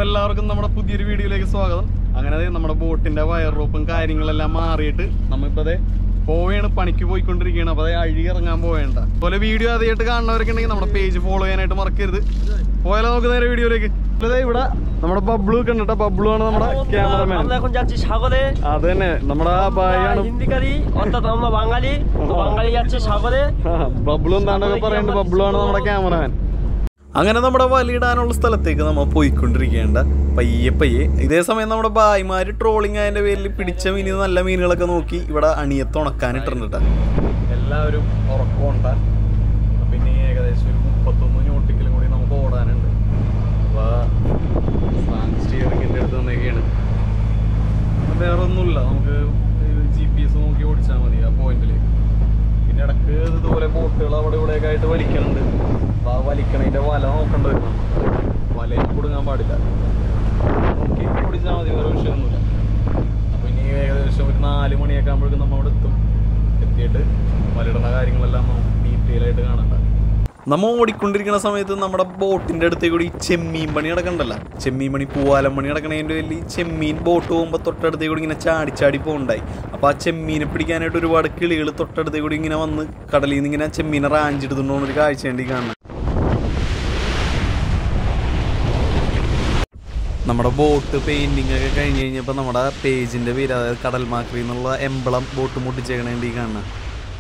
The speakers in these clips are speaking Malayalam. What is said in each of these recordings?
എല്ലാവർക്കും നമ്മുടെ പുതിയൊരു വീഡിയോയിലേക്ക് സ്വാഗതം അങ്ങനെ ദേ നമ്മുടെ ബോട്ടിന്റെ വയർ റോപ്പും കാര്യങ്ങളെല്ലാം മാറിയിട്ട് നമ്മളിപ്പോ അതെ പോവുകയാണ് പണിക്ക് പോയിക്കൊണ്ടിരിക്കുകയാണ് അപ്പൊ അതെ അഴി ഇറങ്ങാൻ പോവേണ്ട അതുപോലെ വീഡിയോ ആദ്യമായിട്ട് കാണുന്നവരൊക്കെ ഉണ്ടെങ്കിൽ നമ്മുടെ പേജ് ഫോളോ ചെയ്യാനായിട്ട് മറക്കരുത് പോയാലോ നമുക്ക് നേരെ വീഡിയോയിലേക്ക് ദേ ഇവിടെ നമ്മുടെ ബബ്ലു ഒക്കെ ഉണ്ട് കേട്ടോ ബബ്ലു ആണ് നമ്മുടെ ക്യാമറമാൻ আমরা এখন যাচ্ছি সাগরে അത് തന്നെ നമ്മുടെ ആ ഭായിയാണ് হিন্দিকারি অর্থাৎ আমরা বাঙালি তো বাঙালি যাচ্ছে সাগরে ബബ്ലു എന്താണ്ടൊക്കെ പറയുന്നുണ്ട് ബബ്ലു ആണ് നമ്മുടെ ക്യാമറമാൻ അങ്ങനെ നമ്മുടെ വലയിടാനുള്ള സ്ഥലത്തേക്ക് നമ്മൾ പോയിക്കൊണ്ടിരിക്കേണ്ട പയ്യെ പയ്യെ ഇതേ സമയം നമ്മുടെ ഭായിമാര് ട്രോളിങ് അതിന്റെ പേരിൽ പിടിച്ച മീൻ നല്ല മീനുകളൊക്കെ നോക്കി ഇവിടെ അണിയത്ത് ഉണക്കാനിട്ടുണ്ട് എല്ലാവരും ഉറക്കമുണ്ട പിന്നെ ഏകദേശം ഒരു മുപ്പത്തൊന്ന് നോട്ടിക്കലും കൂടി നമുക്ക് ഓടാനുണ്ട് അപ്പോൾ സ്റ്റിയറിങ്ങിൻ്റെ അടുത്ത് വന്നേക്കാണ് വേറെ ഒന്നുമില്ല നമുക്ക് ജി പി എസ് നോക്കി ഓടിച്ചാൽ മതി ആ പോയിന്റിലേക്ക് പിന്നെ ഇടക്ക് ഇതുപോലെ ബോട്ടുകൾ അവിടെ ഇവിടെയൊക്കെ ആയിട്ട് വലിക്കുന്നുണ്ട് അപ്പൊ ആ വലിക്കണതിന്റെ വല നോക്കേണ്ട വരും വലയിൽ കൊടുങ്ങാൻ പാടില്ല നോക്കി ഓടിച്ചാൽ മതി വേറെ വിഷയമൊന്നുമില്ല അപ്പൊ ഇനി ഏകദേശം ഒരു നാല് മണിയൊക്കെ ആകുമ്പോഴേക്കും നമ്മൾ അവിടെ എത്തും എത്തിയിട്ട് വലയിടുന്ന കാര്യങ്ങളെല്ലാം നമുക്ക് ഡീറ്റെയിൽ ആയിട്ട് കാണണ്ട നമ്മൾ ഓടിക്കൊണ്ടിരിക്കുന്ന സമയത്ത് നമ്മുടെ ബോട്ടിന്റെ അടുത്തേക്ക് കൂടി ചെമ്മീൻ പണി നടക്കണ്ടല്ല ചെമ്മീൻ പണി പൂവാലം പണി നടക്കണതിൻ്റെ വലിയ ചെമ്മീൻ ബോട്ട് പോകുമ്പോൾ തൊട്ടടുത്തേക്ക് കൂടി ഇങ്ങനെ ചാടി ചാടി പോകുണ്ടായി അപ്പോൾ ആ ചെമ്മീനെ പിടിക്കാനായിട്ട് ഒരുപാട് കിളികൾ തൊട്ടടുത്തേക്ക് കൂടി ഇങ്ങനെ വന്ന് കടലിൽ നിന്ന് ഇങ്ങനെ ചെമ്മീനെ റാഞ്ചെടുത്തുകൊണ്ടാണ് ഒരു കാഴ്ച വേണ്ടി കാണുന്നത് നമ്മുടെ ബോട്ട് പെയിന്റിംഗ് ഒക്കെ കഴിഞ്ഞ് കഴിഞ്ഞപ്പോൾ നമ്മുടെ പേജിന്റെ പേര് അതായത് കടൽ മാക്രി എന്നുള്ള എംബളം ബോട്ട് മുട്ടിച്ചേക്കണേണ്ടി കാണുന്നത്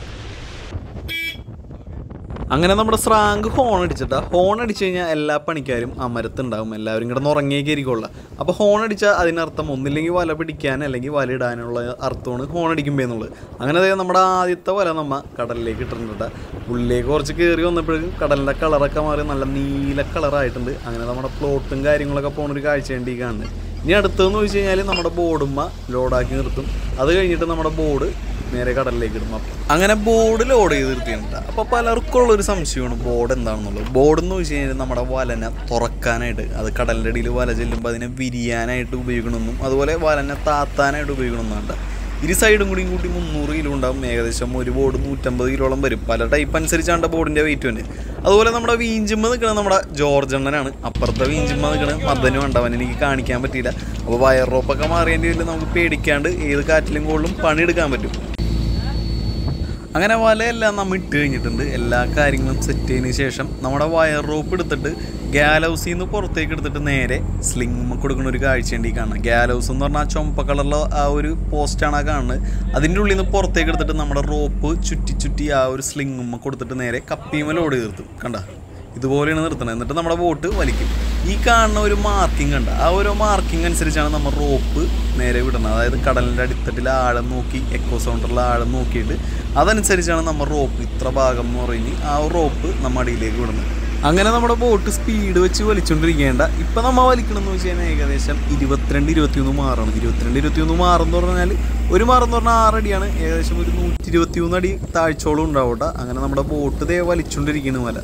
അങ്ങനെ നമ്മുടെ സ്രാങ്ക് ഹോൺ അടിച്ചിട്ടാ ഹോൺ അടിച്ചു കഴിഞ്ഞാൽ എല്ലാ പണിക്കാരും അമരത്തുണ്ടാവും എല്ലാവരും കിടന്ന് ഉറങ്ങിയൊക്കെ ഇരിക്കുള്ളൂ അപ്പോൾ ഹോൺ അടിച്ചാൽ അതിനർത്ഥം ഒന്നില്ലെങ്കിൽ വല പിടിക്കാൻ അല്ലെങ്കിൽ വല ഇടാനുള്ള അർത്ഥമാണ് ഹോൺ അടിക്കുമ്പോൾ എന്നുള്ളത് അങ്ങനെ ദേ നമ്മുടെ ആദ്യത്തെ വല നമ്മ കടലിലേക്ക് ഇട്ടിട്ടുണ്ട് ഉള്ളിലേക്ക് കുറച്ച് കയറി വന്നപ്പോഴേക്കും കടലിൻ്റെ കളറൊക്കെ മാറി നല്ല നീല കളറായിട്ടുണ്ട് അങ്ങനെ നമ്മുടെ പ്ലോട്ടും കാര്യങ്ങളൊക്കെ പോണ ഒരു കാഴ്ച വേണ്ടി കാണുന്നത് ഇനി അടുത്തതെന്ന് ചോദിച്ചു കഴിഞ്ഞാൽ നമ്മുടെ ബോർഡുമ്മ ലോഡാക്കി നിർത്തും അത് കഴിഞ്ഞിട്ട് നമ്മുടെ ബോർഡ് നേരെ കടലിലേക്ക് ഇടും അപ്പൊ അങ്ങനെ ബോർഡ് ലോഡ് ചെയ്ത് നിർത്തിയിട്ടുണ്ട് അപ്പോൾ പലർക്കും ഉള്ളൊരു സംശയമാണ് ബോർഡ് എന്താണെന്നുള്ളത് ബോർഡ് എന്ന് വെച്ച് കഴിഞ്ഞാൽ നമ്മുടെ വലനെ തുറക്കാനായിട്ട് അത് കടലിൻ്റെ അടിയിൽ വല ചെല്ലുമ്പോൾ അതിനെ വിരിയാനായിട്ട് ഉപയോഗിക്കണമെന്നും അതുപോലെ വലനെ താത്താനായിട്ട് ഉപയോഗിക്കണമെന്നുണ്ട് ഇരു സൈഡും കൂടിയും കൂട്ടി മുന്നൂറ് കിലോ ഉണ്ടാവും ഏകദേശം ഒരു ബോർഡ് നൂറ്റമ്പത് കിലോളം വരും പല ടൈപ്പ് അനുസരിച്ചാണ് ബോർഡിൻ്റെ വെയിറ്റ് തന്നെ അതുപോലെ നമ്മുടെ വീഞ്ചുമ്മ നിൽക്കുന്നത് നമ്മുടെ ജോർജ് അണ്ണനാണ് അപ്പുറത്തെ വീഞ്ചുമ്മ നിൽക്കുന്നത് മദനും ഉണ്ട് അവൻ എനിക്ക് കാണിക്കാൻ പറ്റിയില്ല അപ്പോൾ വയർ റോപ്പൊക്കെ മാറിയതിൻ്റെ പേരിൽ നമുക്ക് പേടിക്കാണ്ട് ഏത് കാറ്റിലും കോളിലും പണിയെടുക്കാൻ പറ്റും അങ്ങനെ വലയെല്ലാം നമ്മൾ ഇട്ട് കഴിഞ്ഞിട്ടുണ്ട് എല്ലാ കാര്യങ്ങളും സെറ്റ് ചെയ്തതിന് ശേഷം നമ്മുടെ വയർ റോപ്പ് എടുത്തിട്ട് ഗാലൗസിൽ നിന്ന് പുറത്തേക്ക് എടുത്തിട്ട് നേരെ സ്ലിങ് കൊടുക്കുന്ന ഒരു കാഴ്ചയുണ്ട് ഈ കാണുന്നത് ഗാലൗസ് എന്ന് പറഞ്ഞാൽ ആ ചുമപ്പ കളറിലെ ആ ഒരു പോസ്റ്റാണ് ആ കാണുന്നത് അതിൻ്റെ ഉള്ളിൽ നിന്ന് പുറത്തേക്ക് എടുത്തിട്ട് നമ്മുടെ റോപ്പ് ചുറ്റി ചുറ്റി ആ ഒരു സ്ലിങ്ങുമ്മ കൊടുത്തിട്ട് നേരെ കപ്പിയുമ്മ ലോഡ് തീർത്തും കണ്ട ഇതുപോലെയാണ് നിർത്തുന്നത് എന്നിട്ട് നമ്മുടെ ബോട്ട് വലിക്കും ഈ കാണുന്ന ഒരു മാർക്കിംഗ് ഉണ്ട് ആ ഒരു മാർക്കിംഗ് അനുസരിച്ചാണ് നമ്മൾ റോപ്പ് നേരെ വിടുന്നത് അതായത് കടലിൻ്റെ അടിത്തട്ടിൽ ആഴം നോക്കി എക്കോ സൗണ്ടറിലെ ആഴം നോക്കിയിട്ട് അതനുസരിച്ചാണ് നമ്മൾ റോപ്പ് ഇത്ര ഭാഗം എന്ന് പറഞ്ഞ് ആ റോപ്പ് നമ്മൾ അടിയിലേക്ക് വിടുന്നത് അങ്ങനെ നമ്മുടെ ബോട്ട് സ്പീഡ് വെച്ച് വലിച്ചുകൊണ്ടിരിക്കേണ്ട ഇപ്പം നമ്മൾ വലിക്കണമെന്ന് വെച്ച് കഴിഞ്ഞാൽ ഏകദേശം ഇരുപത്തിരണ്ട് ഇരുപത്തിയൊന്ന് മാറണം ഇരുപത്തിരണ്ട് ഇരുപത്തിയൊന്ന് മാറെന്ന് പറഞ്ഞാൽ ഒരു മാറെന്ന് പറഞ്ഞാൽ ആറടിയാണ് ഏകദേശം ഒരു നൂറ്റി ഇരുപത്തിയൊന്ന് അടി താഴ്ചയോളം ഉണ്ടാവട്ടെ അങ്ങനെ നമ്മുടെ ബോട്ട് ദേ വലിച്ചുകൊണ്ടിരിക്കുന്ന മല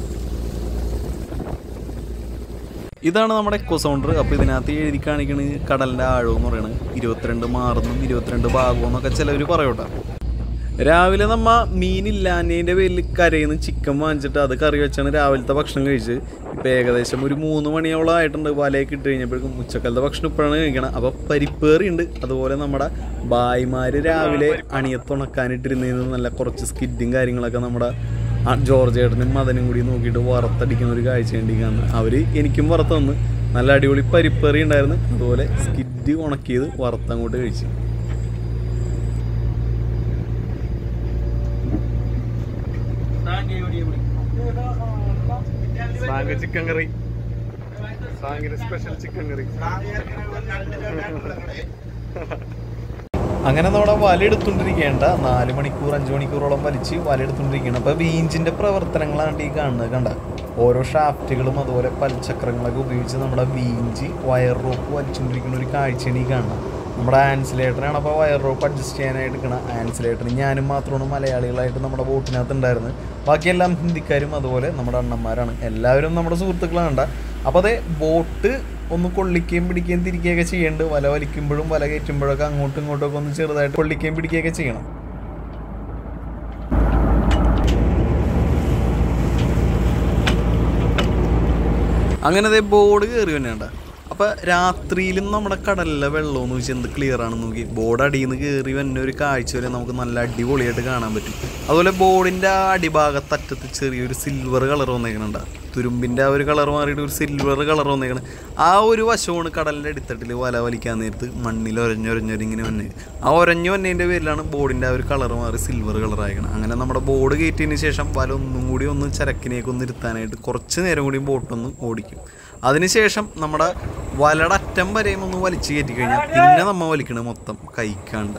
ഇതാണ് നമ്മുടെ എക്കോ സൗണ്ടർ അപ്പോൾ ഇതിനകത്ത് എഴുതി കാണിക്കണത് കടലിൻ്റെ ആഴം എന്ന് പറയുന്നത് ഇരുപത്തിരണ്ട് മാറുന്നും ഇരുപത്തിരണ്ട് ഭാഗവും എന്നൊക്കെ ചിലവർ പറയൂട്ടോ രാവിലെ നമ്മ മീനില്ലാഞ്ഞതിൻ്റെ പേരിൽ കരയിൽ നിന്ന് ചിക്കൻ വാങ്ങിച്ചിട്ട് അത് കറി വെച്ചാണ് രാവിലത്തെ ഭക്ഷണം കഴിച്ച് ഇപ്പം ഏകദേശം ഒരു മൂന്ന് മണിയോളം ആയിട്ടുണ്ട് വലയൊക്കെ ഇട്ട് കഴിഞ്ഞപ്പോഴേക്കും ഉച്ചക്കാലത്തെ ഭക്ഷണം ഇപ്പോഴാണ് കഴിക്കണം അപ്പോൾ പരിപ്പേറി ഉണ്ട് അതുപോലെ നമ്മുടെ ബായിമാർ രാവിലെ അണിയത്തുണക്കാനിട്ടിരുന്നതിന് നല്ല കുറച്ച് സ്കിഡും കാര്യങ്ങളൊക്കെ നമ്മുടെ ആ ജോർജ് ഏട്ടനും മദനും കൂടി നോക്കിയിട്ട് വറുത്തടിക്കുന്ന ഒരു കാഴ്ച വേണ്ടി കാണുന്നത് അവർ എനിക്കും വറുത്ത് തന്ന് നല്ല അടിപൊളി പരിപ്പേറി ഉണ്ടായിരുന്നു അതുപോലെ സ്കിഡ് ഉണക്കിയത് വറുത്തങ്ങോട്ട് കഴിച്ചു സാങ്ക് ചിക്കൻ കറി സാങ്കിന് സ്പെഷ്യൽ ചിക്കൻ കറി അങ്ങനെ നമ്മുടെ വല എടുത്തുകൊണ്ടിരിക്കേണ്ട നാല് മണിക്കൂർ അഞ്ച് മണിക്കൂറോളം വലിച്ച് വല എടുത്തുകൊണ്ടിരിക്കുകയാണ് അപ്പോൾ വീഞ്ചിൻ്റെ പ്രവർത്തനങ്ങളാണ് ഈ കാണുന്നത് കണ്ട ഓരോ ഷാഫ്റ്റുകളും അതുപോലെ പൽചക്രങ്ങളൊക്കെ ഉപയോഗിച്ച് നമ്മുടെ വീഞ്ച് വയർ റോപ്പ് വലിച്ചുകൊണ്ടിരിക്കുന്ന ഒരു കാഴ്ചയാണ് ഈ കാണുന്നത് നമ്മുടെ ആൻസിലേറ്ററാണ് അപ്പോൾ വയർ റോപ്പ് അഡ്ജസ്റ്റ് ചെയ്യാനായിട്ട് എടുക്കണം ആൻസിലേറ്ററിന് ഞാനും മാത്രമാണ് മലയാളികളായിട്ട് നമ്മുടെ ബോട്ടിനകത്ത് ഉണ്ടായിരുന്നത് ബാക്കിയെല്ലാം ഹിന്ദിക്കാരും അതുപോലെ നമ്മുടെ അണ്ണന്മാരാണ് എല്ലാവരും നമ്മുടെ സുഹൃത്തുക്കളാണ് അപ്പോൾ അതേ ബോട്ട് ഒന്ന് കൊള്ളിക്കുകയും പിടിക്കുകയും തിരിക്കുകയൊക്കെ ചെയ്യേണ്ടത് വല വലിക്കുമ്പോഴും വല കയറ്റുമ്പോഴൊക്കെ അങ്ങോട്ടും ഇങ്ങോട്ടും ഒക്കെ ഒന്ന് ചെറുതായിട്ട് കൊള്ളിക്കുകയും പിടിക്കുകയൊക്കെ ചെയ്യണം അങ്ങനെ ദേ ബോർഡ് കയറി തന്നെയുണ്ട് അപ്പോൾ രാത്രിയിലും നമ്മുടെ കടലിലെ വെള്ളം എന്ന് വെച്ചാൽ എന്ത് ക്ലിയർ ആണെന്ന് നോക്കി ബോർഡ് അടിയിൽ നിന്ന് കയറി വന്ന ഒരു കാഴ്ച വരെ നമുക്ക് നല്ല അടിപൊളിയായിട്ട് കാണാൻ പറ്റും അതുപോലെ ബോർഡിൻ്റെ ആ അടിഭാഗത്തറ്റത്ത് ചെറിയൊരു സിൽവർ കളർ വന്നേക്കണുണ്ട് തുരുമ്പിൻ്റെ ആ ഒരു കളർ മാറിയിട്ട് ഒരു സിൽവർ കളർ വന്നേക്കണം ആ ഒരു വശമാണ് കടലിൻ്റെ അടിത്തട്ടിൽ വല വലിക്കാൻ നേരത്ത് മണ്ണിൽ ഒരഞ്ഞൊരഞ്ഞൊരിങ്ങനെ വന്നെ ആ ഒരഞ്ഞു വന്നതിൻ്റെ പേരിലാണ് ബോർഡിൻ്റെ ആ ഒരു കളർ മാറി സിൽവർ കളർ ആയിരിക്കണം അങ്ങനെ നമ്മുടെ ബോർഡ് കയറ്റിയതിന് ശേഷം വല ഒന്നും കൂടി ഒന്ന് ചരക്കിനേക്ക് ഒന്ന് ഇരുത്താനായിട്ട് കുറച്ച് നേരം കൂടി ബോട്ടൊന്ന് ഓടിക്കും അതിനുശേഷം നമ്മുടെ വലയുടെ അറ്റം വരെയും ഒന്ന് വലിച്ചു കയറ്റി കഴിഞ്ഞാൽ പിന്നെ നമ്മൾ വലിക്കണത് മൊത്തം കൈക്കാണ്ട്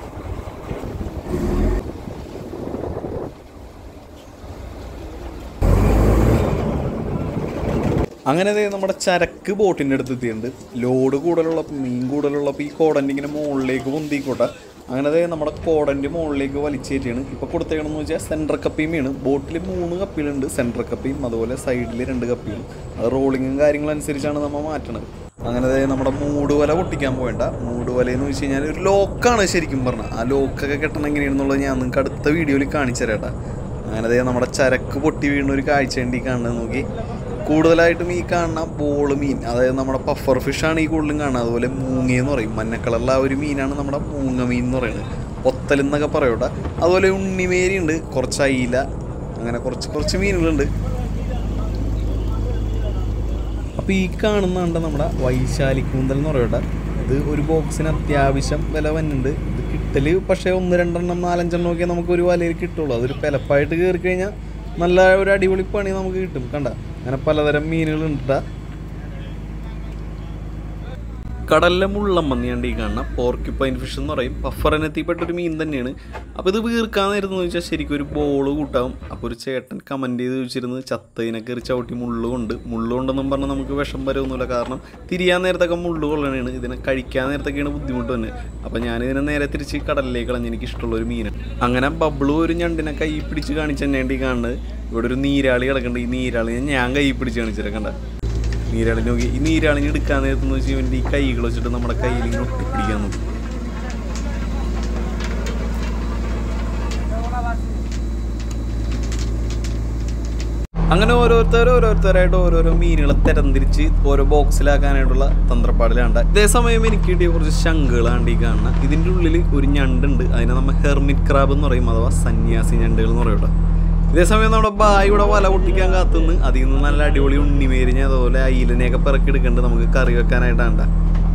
അങ്ങനെ ദേ നമ്മുടെ ചരക്ക് ബോട്ടിൻ്റെ അടുത്ത് എത്തിയിട്ടുണ്ട് ലോഡ് കൂടുതലുള്ള മീൻ കൂടുതലുള്ളപ്പോൾ ഈ കോടൻ്റെ ഇങ്ങനെ മുകളിലേക്ക് പൊന്തിക്കോട്ടെ അങ്ങനെ ദേ നമ്മുടെ കോടൻ്റെ മുകളിലേക്ക് വലിച്ചേറ്റിയാണ് ഇപ്പോൾ കൊടുത്തേക്കണമെന്ന് വെച്ചാൽ സെൻട്രൽ കപ്പിയുമാണ് ബോട്ടിൽ മൂന്ന് കപ്പികളുണ്ട് സെൻട്രൽ കപ്പിയും അതുപോലെ സൈഡിൽ രണ്ട് കപ്പിയും അത് റോളിങ്ങും കാര്യങ്ങളനുസരിച്ചാണ് നമ്മൾ മാറ്റണത് അങ്ങനെ ദേ നമ്മുടെ മൂടുവല പൊട്ടിക്കാൻ പോവേണ്ട മൂടുവല എന്ന് വെച്ച് കഴിഞ്ഞാൽ ഒരു ലോക്കാണ് ശരിക്കും പറഞ്ഞാൽ ആ ലോക്കൊക്കെ കെട്ടണം എങ്ങനെയാണെന്നുള്ളത് ഞാൻ നിങ്ങൾക്ക് അടുത്ത വീഡിയോയിൽ കാണിച്ചു തരാട്ടാ അങ്ങനെ ദേ നമ്മുടെ ചരക്ക് പൊട്ടി വീഴുന്ന ഒരു കാഴ്ച ഉണ്ട് ഈ കാണുന്നത് നോക്കി കൂടുതലായിട്ടും ഈ കാണുന്ന ബോള് മീൻ അതായത് നമ്മുടെ പഫർ ഫിഷാണ് ഈ കൂടുതലും കാണുന്നത് അതുപോലെ മൂങ്ങയെന്ന് പറയും മഞ്ഞ കളറിലെ ആ ഒരു മീനാണ് നമ്മുടെ മൂങ്ങ മീൻ എന്ന് പറയുന്നത് ഒത്തൽ എന്നൊക്കെ പറയൂട്ടാ അതുപോലെ ഉണ്ണിമേരി ഉണ്ട് കുറച്ച് അയില അങ്ങനെ കുറച്ച് കുറച്ച് മീനുകളുണ്ട് അപ്പോൾ ഈ കാണുന്നതാണ് നമ്മുടെ വൈശാലി കൂന്തൽ എന്ന് പറയട്ടെ ഇത് ഒരു ബോക്സിന് അത്യാവശ്യം വില വന്നുണ്ട് ഇത് കിട്ടല് പക്ഷേ ഒന്ന് രണ്ടെണ്ണം നാലഞ്ചെണ്ണം ഒക്കെ നമുക്ക് ഒരു വലയിൽ കിട്ടുള്ളൂ അതൊരു പെലപ്പായിട്ട് കയറി കഴിഞ്ഞാൽ നല്ല ഒരു അടിപൊളി പണി നമുക്ക് കിട്ടും കണ്ട അങ്ങനെ പലതരം മീനുകളുണ്ട് ട്ടാ. കടലിലെ മുള്ളം മന്നിയാണ്ട് ഈ കാണുന്ന പോർക്യുപ്പൈൻ ഫിഷ് എന്ന് പറയും പഫറിനെത്തിപ്പെട്ടൊരു മീൻ തന്നെയാണ് അപ്പോൾ ഇത് വീർക്കാൻ നേരത്തെന്ന് വെച്ചാൽ ശരിക്കും ഒരു ബോള് കൂട്ടാവും അപ്പോൾ ഒരു ചേട്ടൻ കമൻറ്റ് ചെയ്ത് ചോദിച്ചിരുന്നത് ചത്തതിനെ കയറി ചവിട്ടി മുള്ളു കൊണ്ട് മുള്ളു കൊണ്ടെന്നും പറഞ്ഞാൽ നമുക്ക് വിഷം വരുമൊന്നുമില്ല കാരണം തിരിയാൻ നേരത്തൊക്കെ മുള്ളു കൊള്ളണതാണ് ഇതിനെ കഴിക്കാൻ നേരത്തൊക്കെയാണ് ബുദ്ധിമുട്ട് തന്നെ അപ്പോൾ ഞാൻ ഇതിനെ നേരെ തിരിച്ച് കടലിലേക്ക് കളഞ്ഞ് എനിക്ക് ഇഷ്ടമുള്ള ഒരു മീനാണ് അങ്ങനെ ബബ്ലു ഒരു ഞണ്ടിനെ കൈ പിടിച്ച് കാണിച്ച് തന്നെയാണ് ഈ കാണുന്നത് ഇവിടെ ഒരു നീരാളി കിടക്കുന്നുണ്ട് ഈ നീരാളിനെ ഞാൻ കൈ പിടിച്ച് കാണിച്ചിരിക്കണ്ട നീരാളി നോക്കി ഈ നീരാളിനെ എടുക്കാൻ നേരത്തെന്ന് വെച്ചാൽ ഇവൻ്റെ ഈ കൈകൾ വെച്ചിട്ട് നമ്മുടെ കയ്യിൽ ഇങ്ങനെ ഒട്ടിപ്പിടിക്കാൻ നോക്കും അങ്ങനെ ഓരോരുത്തർ ഓരോരുത്തരായിട്ട് ഓരോരോ മീനുകളെ തരംതിരിച്ച് ഓരോ ബോക്സിലാക്കാനായിട്ടുള്ള തന്ത്രപ്പാടിലാണ് ഇതേസമയം എനിക്ക് കിട്ടിയ കുറച്ച് ശംഖുകളാണ്ട് ഈ കാണുന്ന ഇതിൻ്റെ ഉള്ളിൽ ഒരു ഞണ്ടുണ്ട് അതിനെ നമ്മൾ ഹെർമിറ്റ് ക്രാബ് എന്ന് പറയും അഥവാ സന്യാസി ഞണ്ടുകൾ എന്ന് പറയൂട്ടോ ഇതേസമയം നമ്മുടെ ബായി ഇവിടെ വല പൊട്ടിക്കാൻ കാത്തുനിന്ന് അതിൽ നിന്ന് നല്ല അടിപൊളി ഉണ്ണിമേരിഞ്ഞ അതുപോലെ അയിലിനെയൊക്കെ പിറക്കി എടുക്കേണ്ടത് നമുക്ക് കറി വെക്കാനായിട്ടാണ്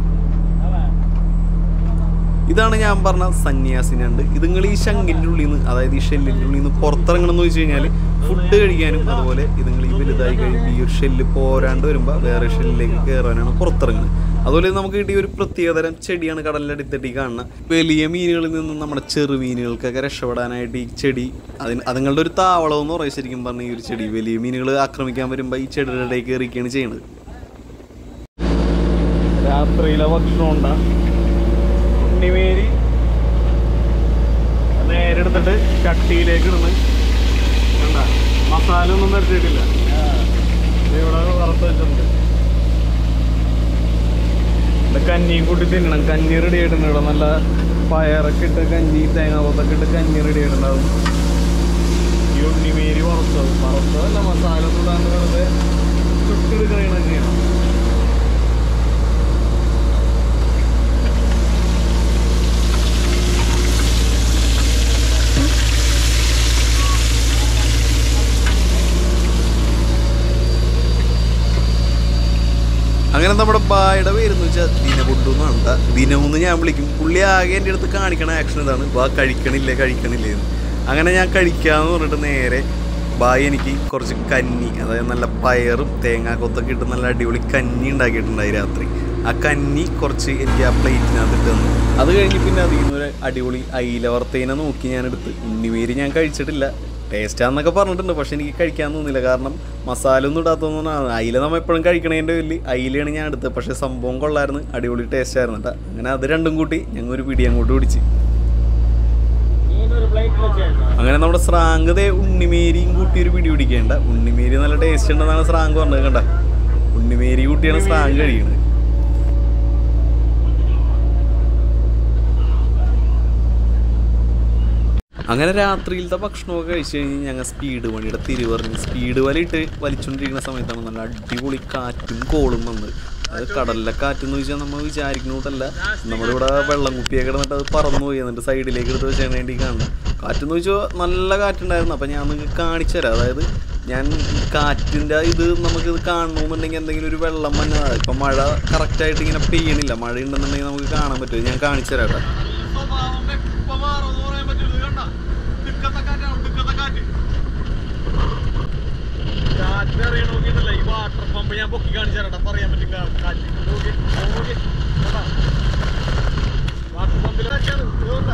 ഇതാണ് ഞാൻ പറഞ്ഞ സന്യാസിനുണ്ട് ഇത് നിങ്ങൾ ഈ ശങ്കിൻ്റെ ഉള്ളിൽ നിന്ന് അതായത് ഈ ഷെല്ലിൻ്റെ ഉള്ളിൽ നിന്ന് പുറത്തിറങ്ങണം എന്ന് വെച്ച് കഴിഞ്ഞാൽ ഫുഡ് കഴിക്കാനും അതുപോലെ ഇത് നിങ്ങൾ ഈ വലുതായി കഴിയുമ്പോൾ ഈ ഒരു ഷെല്ല് പോരാണ്ട് വരുമ്പോൾ വേറെ ഷെല്ലിലേക്ക് കയറാനാണ് പുറത്തിറങ്ങുന്നത് അതുപോലെ നമുക്ക് കിട്ടിയ ഒരു പ്രത്യേകതരം ചെടിയാണ് കടലിൻ്റെ അടിത്തട്ടി കാണുന്നത് വലിയ മീനുകളിൽ നിന്നും നമ്മുടെ ചെറു മീനുകൾക്കൊക്കെ രക്ഷപ്പെടാനായിട്ട് ഈ ചെടി അതിന് അതുങ്ങളുടെ ഒരു താവളം എന്ന് പറയും ശരിക്കും പറഞ്ഞ ഈ ഒരു ചെടി വലിയ മീനുകൾ ആക്രമിക്കാൻ വരുമ്പോൾ ഈ ചെടിയുടെ ഇടയിൽ കയറിയൊക്കെയാണ് ചെയ്യുന്നത് രാത്രിയിലെ ഭക്ഷണം ഉണ്ടാ ഉണ്ണിമേരി നേരെ എടുത്തിട്ട് ചട്ടിയിലേക്ക് ഇടുന്നു കണ്ട മസാല ഒന്നും നിരത്തിയിട്ടില്ല ഇവിടെ വറുത്ത് വെച്ചിട്ടുണ്ട് ഇത് കഞ്ഞിയും കൂട്ടി തിന്നണം കഞ്ഞി റെഡി ആയിട്ടുണ്ട് ഇവിടെ നല്ല പയറൊക്കെ ഇട്ട് കഞ്ഞി തേങ്ങാപ്പൊത്തൊക്കെ ഇട്ട് കഞ്ഞി റെഡി ആയിട്ടുണ്ടാവും ഈ ഉണ്ണിമേരി വറുത്തത് വറുത്തതല്ല മസാല ഒന്നും ഇടാണ്ട് വെറുതെ ചുട്ടെടുക്കണ ചെയ്യണം അങ്ങനെ നമ്മുടെ ബായുടെ പേരെന്ന് വെച്ചാൽ ദിനബുണ്ടു എന്നാണ് ട്ടാ. ദിനമെന്ന് ഞാൻ വിളിക്കും പുള്ളി ആകെ എൻ്റെ അടുത്ത് കാണിക്കണ ആക്ഷൻ ഇതാണ് ബാ കഴിക്കണില്ലേ കഴിക്കണില്ലേ എന്ന് അങ്ങനെ ഞാൻ കഴിക്കാന്ന് പറഞ്ഞിട്ട് നേരെ ബായ് എനിക്ക് കുറച്ച് കഞ്ഞി അതായത് നല്ല പയറും തേങ്ങാക്കൊത്തൊക്കെ ഇട്ട് നല്ല അടിപൊളി കഞ്ഞി ഉണ്ടാക്കിയിട്ടുണ്ടായി രാത്രി ആ കഞ്ഞി കുറച്ച് എനിക്ക് ആ പ്ലേറ്റിനകത്ത് ഇട്ട് തന്നു അത് കഴിഞ്ഞ് പിന്നെ അതിൽ നിന്ന് ഒരു അടിപൊളി അയില വറുത്തേനെ നോക്കി ഞാൻ എടുത്ത് ഉണ്ണിമേരി ഞാൻ കഴിച്ചിട്ടില്ല ടേസ്റ്റാന്നൊക്കെ പറഞ്ഞിട്ടുണ്ട് പക്ഷെ എനിക്ക് കഴിക്കാൻ തോന്നില്ല കാരണം മസാല ഒന്നും ഇടാത്തതൊന്നാണ് അയില നമ്മൾ എപ്പോഴും കഴിക്കണതിൻ്റെ വലിയ അയിലയാണ് ഞാൻ എടുത്തത് പക്ഷേ സംഭവം കൊള്ളായിരുന്നു അടിപൊളി ടേസ്റ്റ് ആയിരുന്നു കേട്ടോ അങ്ങനെ അത് രണ്ടും കൂട്ടി ഞങ്ങൾ ഒരു പിടി അങ്ങോട്ട് പിടിച്ച് ಇನ್ನೊಂದು ಫ್ಲೈಟ್ ವಚ್ಚೇನು അങ്ങനെ നമ്മുടെ സ്രാങ്ക് ദേ ഉണ്ണിമേരിയും കൂട്ടി ഒരു പിടി പിടിക്കേണ്ട ഉണ്ണിമേരി നല്ല ടേസ്റ്റ് ഉണ്ടെന്നാണ് സ്രാങ്ക് പറഞ്ഞത് കണ്ട ഉണ്ണിമേരി കൂട്ടിയാണ് സ്രാങ്ക് കഴിക്കുന്നത് അങ്ങനെ രാത്രിയിലത്തെ ഭക്ഷണമൊക്കെ കഴിച്ച് കഴിഞ്ഞ് ഞങ്ങൾ സ്പീഡ് വണ്ടിയുടെ തിരിവറിഞ്ഞ് സ്പീഡ് വലയിട്ട് വലിച്ചുകൊണ്ടിരിക്കുന്ന സമയത്താണ് നല്ല അടിപൊളി കാറ്റും കോളും വന്നത് അത് കടലിലെ കാറ്റെന്ന് ചോദിച്ചാൽ നമ്മൾ വിചാരിക്കുന്നതല്ല നമ്മുടെ ഇവിടെ വെള്ളം കുപ്പിയൊക്കെ കിടന്നിട്ട് അത് പറന്നു പോയി എന്നിട്ട് സൈഡിലേക്ക് എടുത്ത് വെച്ചാൽ വേണ്ടി കാണുന്നത് കാറ്റെന്ന് ചോദിച്ചാൽ നല്ല കാറ്റുണ്ടായിരുന്നു അപ്പം ഞാൻ നിങ്ങൾക്ക് കാണിച്ചു തരാം അതായത് ഞാൻ ഈ കാറ്റിൻ്റെ ഇത് നമുക്കിത് കാണണമെന്നുണ്ടെങ്കിൽ എന്തെങ്കിലും ഒരു വെള്ളം വന്നതാ ഇപ്പം മഴ കറക്റ്റായിട്ട് ഇങ്ങനെ പെയ്യണില്ല മഴ ഉണ്ടെന്നുണ്ടെങ്കിൽ നമുക്ക് കാണാൻ പറ്റും ഞാൻ കാണിച്ചു തരാം കേട്ടോ കാറ്റിനറിയണമെങ്കിലല്ല ഈ വാട്ടർ പമ്പ് ഞാൻ പൊക്കി കാണിച്ചു തരാം പറയാൻ പറ്റും കാ- കാറ്റ് നോക്കി നോക്കി വാട്ടർ പമ്പിൽ ഇതുകൊണ്ടാ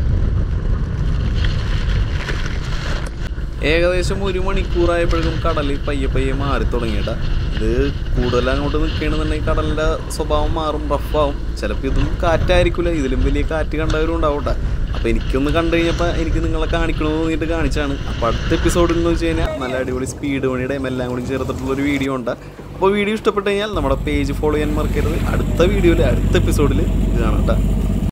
ഏകദേശം ഒരു മണിക്കൂറായപ്പോഴേക്കും കടൽ പയ്യെ പയ്യെ മാറി തുടങ്ങിയിട്ട ഇത് കൂടുതൽ അങ്ങോട്ട് നിൽക്കണമെന്നുണ്ടെങ്കിൽ കടലിൻ്റെ സ്വഭാവം മാറും റഫാവും ചിലപ്പോൾ ഇതും കാറ്റായിരിക്കില്ല ഇതിലും വലിയ കാറ്റ് കണ്ടവരും ഉണ്ടാവും കേട്ടോ അപ്പോൾ എനിക്കൊന്ന് കണ്ടു കഴിഞ്ഞപ്പോൾ എനിക്ക് നിങ്ങളെ കാണിക്കണമെന്ന് തോന്നിയിട്ട് കാണിച്ചാണ് അപ്പോൾ അടുത്ത എപ്പിസോഡിൽ എന്ന് വെച്ച് കഴിഞ്ഞാൽ നല്ല അടിപൊളി സ്പീഡ് പണിയുടെയും എല്ലാം കൂടി ചേർത്തിട്ടുള്ളൊരു വീഡിയോ ഉണ്ട് അപ്പോൾ വീഡിയോ ഇഷ്ടപ്പെട്ട് കഴിഞ്ഞാൽ നമ്മുടെ പേജ് ഫോളോ ചെയ്യാൻ മറക്കരുത് അടുത്ത വീഡിയോയിൽ അടുത്ത എപ്പിസോഡിൽ ഇത് കാണാം കേട്ടോ